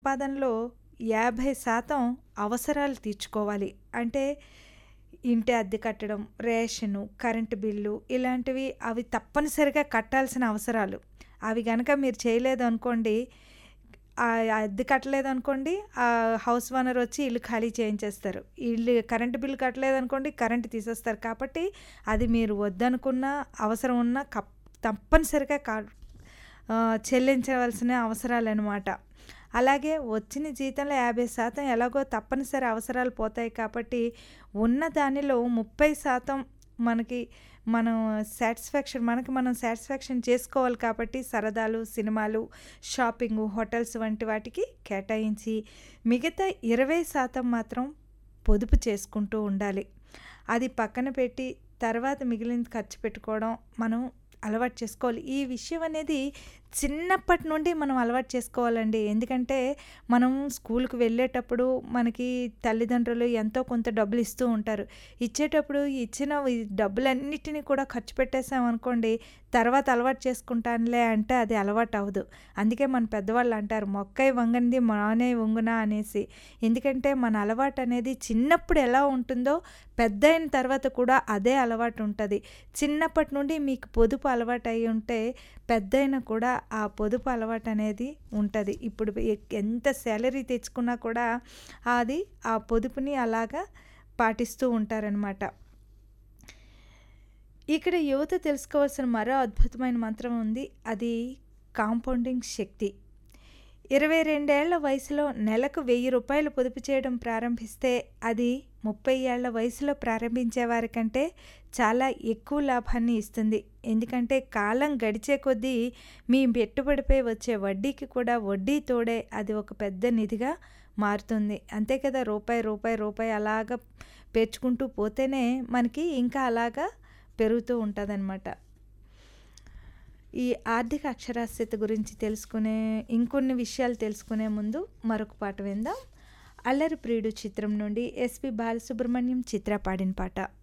సంపాదనలో 50% అవసరాలు తీర్చుకోవాలి. అంటే ఇంటి అద్దె కట్టడం, రేషను, కరెంటు బిల్లు ఇలాంటివి అవి తప్పనిసరిగా కట్టాల్సిన అవసరాలు. అవి గనక మీరు చేయలేదనుకోండి ఆహ్, అద్దె కట్టలేదనుకోండి ఆహ్, హౌస్ ఓనర్ వచ్చి ఇల్లు ఖాళీ చేయించేస్తారు. ఇల్లు కరెంటు బిల్లు కట్టలేదనుకోండి కరెంట్ తీసేస్తారు. కాబట్టి అది మీరు వద్దనుకున్నా, అవసరం ఉన్నా కప్ తప్పనిసరిగా క ఆహ్, చెల్లించవలసిన అవసరాలనమాట. అలాగే వచ్చిన జీతంలో 50% ఎలాగో తప్పనిసరి అవసరాలు పోతాయి కాబట్టి ఉన్న దానిలో 30% మనకి మనం సాటిస్ఫాక్షన్ మనకి మనం సాటిస్ఫాక్షన్ చేసుకోవాలి కాబట్టి సరదాలు, సినిమాలు, షాపింగు, హోటల్స్ వంటి వాటికి కేటాయించి మిగతా 20% మాత్రం పొదుపు చేసుకుంటూ ఉండాలి. అది పక్కన పెట్టి తర్వాత మిగిలింది ఖర్చు పెట్టుకోవడం మనం అలవాటు చేసుకోవాలి. ఈ విషయం అనేది చిన్నప్పటి నుండి మనం అలవాటు చేసుకోవాలండి. ఎందుకంటే మనం స్కూలుకి వెళ్ళేటప్పుడు మనకి తల్లిదండ్రులు ఎంతో కొంత డబ్బులు ఇస్తూ ఉంటారు. ఇచ్చేటప్పుడు ఇచ్చిన ఈ డబ్బులన్నిటిని కూడా ఖర్చు పెట్టేసామనుకోండి తర్వాత అలవాటు చేసుకుంటానులే అంటే అది అలవాటు అవ్వదు. అందుకే మన పెద్దవాళ్ళు అంటారు "మొక్కై వంగనిది మానై వంగునా" అనేసి. ఎందుకంటే మన అలవాటు అనేది చిన్నప్పుడు ఎలా ఉంటుందో పెద్దయిన తర్వాత కూడా అదే అలవాటు ఉంటది. చిన్నప్పటి నుండి మీకు పొదుపు అలవాటు అయ్యి ఉంటే పెద్దయిన కూడా ఆ పొదుపు అలవాటు అనేది ఉంటది. ఇప్పుడు ఎ ఎంత సాలరీ తెచ్చుకున్నా కూడా అది ఆ పొదుపుని అలాగా పాటిస్తూ ఉంటారనమాట. ఇక్కడ యువత తెలుసుకోవాల్సిన మరో అద్భుతమైన మంత్రం ఉంది. అది కాంపౌండింగ్ శక్తి. 22 ఏళ్ల వయసులో నెలకు రూ. 1000 పొదుపు చేయడం ప్రారంభిస్తే అది 30 ఏళ్ల వయసులో ప్రారంభించే వారికంటే చాలా ఎక్కువ లాభాన్ని ఇస్తుంది. ఎందుకంటే కాలం గడిచే కొద్దీ మీ పెట్టుబడిపై వచ్చే వడ్డీకి కూడా వడ్డీ తోడే అది ఒక పెద్ద నిధిగా మారుతుంది. అంతే కదా! రూపాయి, రూపాయి, రూపాయి అలాగా పేర్చుకుంటూ పోతేనే మనకి ఇంకా అలాగా పెరుగుతూ ఉంటదనమాట. ఈ ఆర్థిక అక్షరాస్యత గురించి తెలుసుకునే ఇంకొన్ని విషయాలు తెలుసుకునే ముందు మరొక పాట విందాం. 'అల్లరి ప్రియుడు' చిత్రం నుండి ఎస్‌పి బాలసుబ్రహ్మణ్యం, చిత్ర పాడిన పాట.